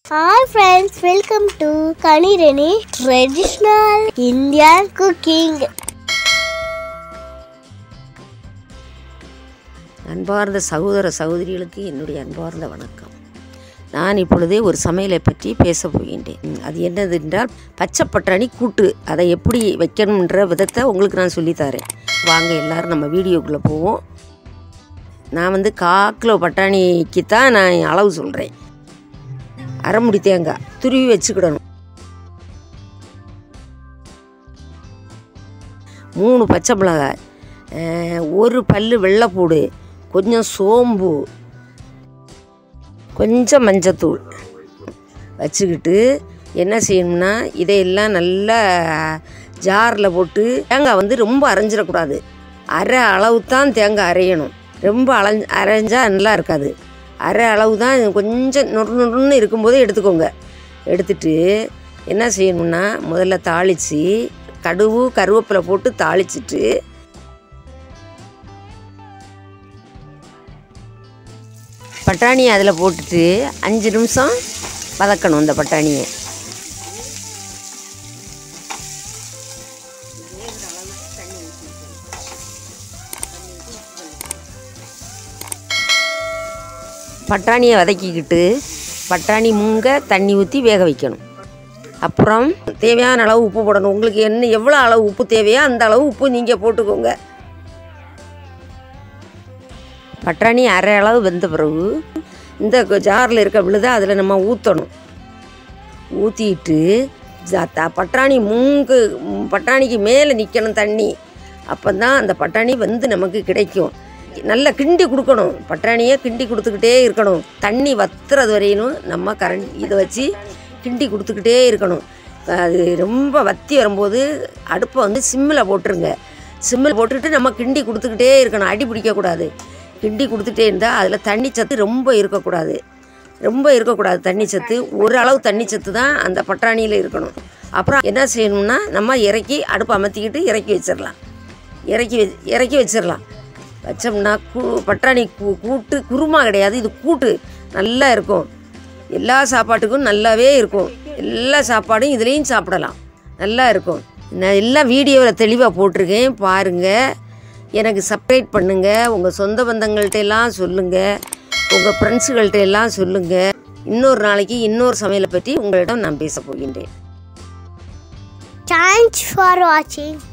Hi friends, welcome to Kanirani Traditional Indian Cooking. அன்பார்ந்த சகோதர சகோதரிகளுக்கு என்னுடைய அன்பார்ந்த வணக்கம் நான் இப்பொழுதே ஒரு சமையலை பற்றி பேச போகின்றேன் ம், அது என்னது என்றால் பச்சை பட்டாணி கூட்டு அதை எப்படி வைக்கணுன்ற விதத்தை உங்களுக்கு நான் சொல்லித்தரேன் வாங்க எல்லாரும் நம்ம வீடியோக்குள்ளே போவோம் நான் வந்து கா கிலோ பட்டாணிக்கு தான் நான் அளவு சொல்கிறேன் அரைமுடி தேங்காய் துருவி வச்சுக்கிடணும் மூணு பச்சை மிளகாய் அஹ், ஒரு பல்லு வெள்ளைப்பூடு கொஞ்சம் சோம்பு கொஞ்சம் மஞ்சத்தூள் வச்சுக்கிட்டு என்ன செய்யணும்னா இதையெல்லாம் நல்லா ஜாரில் போட்டு தேங்காய் வந்து ரொம்ப அரைஞ்சிடக்கூடாது அரை அளவு தான் தேங்காய் அரையணும் ரொம்ப அலைஞ்ச அரைஞ்சா நல்லா இருக்காது அரை அளவு தான் கொஞ்சம் நொறு நொறுன்னு இருக்கும்போது எடுத்துக்கோங்க எடுத்துட்டு என்ன செய்யணும்னா முதல்ல தாளித்து கடுகு கருவேப்பிலை போட்டு தாளிச்சிட்டு பட்டாணியை அதில் போட்டுட்டு அஞ்சு நிமிஷம் வதக்கணும் இந்த பட்டாணியை பட்டாணியை வதக்கிக்கிட்டு பட்டாணி முங்க தண்ணி ஊற்றி வேக வைக்கணும் அப்புறம் தேவையான அளவு உப்பு போடணும் உங்களுக்கு என்ன எவ்வளோ அளவு உப்பு தேவையோ அந்த அளவு உப்பு நீங்கள் போட்டுக்கோங்க பட்டாணி அரை அளவு வெந்த பிறகு இந்த ஜாரில் இருக்க விழுத அதில் நம்ம ஊற்றணும் ஊற்றிட்டு பட்டாணி மூங்கு ம், பட்டாணிக்கு மேலே நிற்கணும் தண்ணி அப்போ தான் அந்த பட்டாணி வந்து நமக்கு கிடைக்கும் நல்லா கிண்டி கொடுக்கணும் பட்டாணியை கிண்டி கொடுத்துக்கிட்டே இருக்கணும் தண்ணி வத்துறது வரையிலும் நம்ம கரண்ட் இதை வச்சு கிண்டி கொடுத்துக்கிட்டே இருக்கணும் அது ரொம்ப வத்தி வரும்போது அடுப்பை வந்து சிம்மில் போட்டுருங்க சிம்மில் போட்டுட்டு நம்ம கிண்டி கொடுத்துக்கிட்டே இருக்கணும் அடி பிடிக்கக்கூடாது கிண்டி கொடுத்துட்டே இருந்தால் அதில் தண்ணி சத்து ரொம்ப இருக்கக்கூடாது ரொம்ப இருக்கக்கூடாது தண்ணி சத்து ஒரு அளவு தண்ணி சத்து தான் அந்த பட்டாணியில் இருக்கணும் அப்புறம் என்ன செய்யணும்னா நம்ம இறக்கி அடுப்பை அமர்த்திக்கிட்டு இறக்கி வச்சிடலாம் இறக்கி வ இறக்கி வச்சிடலாம் வச்சோம்னா கூ பட்டாணி கூ கூட்டு குருமா கிடையாது இது கூட்டு நல்லா இருக்கும் எல்லா சாப்பாட்டுக்கும் நல்லாவே இருக்கும் எல்லா சாப்பாடும் இதுலேயும் சாப்பிடலாம் நல்லா இருக்கும் நான் எல்லாம் வீடியோவில் தெளிவாக போட்டிருக்கேன் பாருங்கள் எனக்கு சப்ரேட் பண்ணுங்கள் உங்கள் சொந்த பந்தங்கள்ட்ட எல்லாம் சொல்லுங்கள் உங்கள் ஃப்ரெண்ட்ஸுகள்கிட்ட எல்லாம் சொல்லுங்கள் இன்னொரு நாளைக்கு இன்னொரு சமையலை பற்றி உங்களிடம் நான் பேச போகின்றேன் Thanks for watching.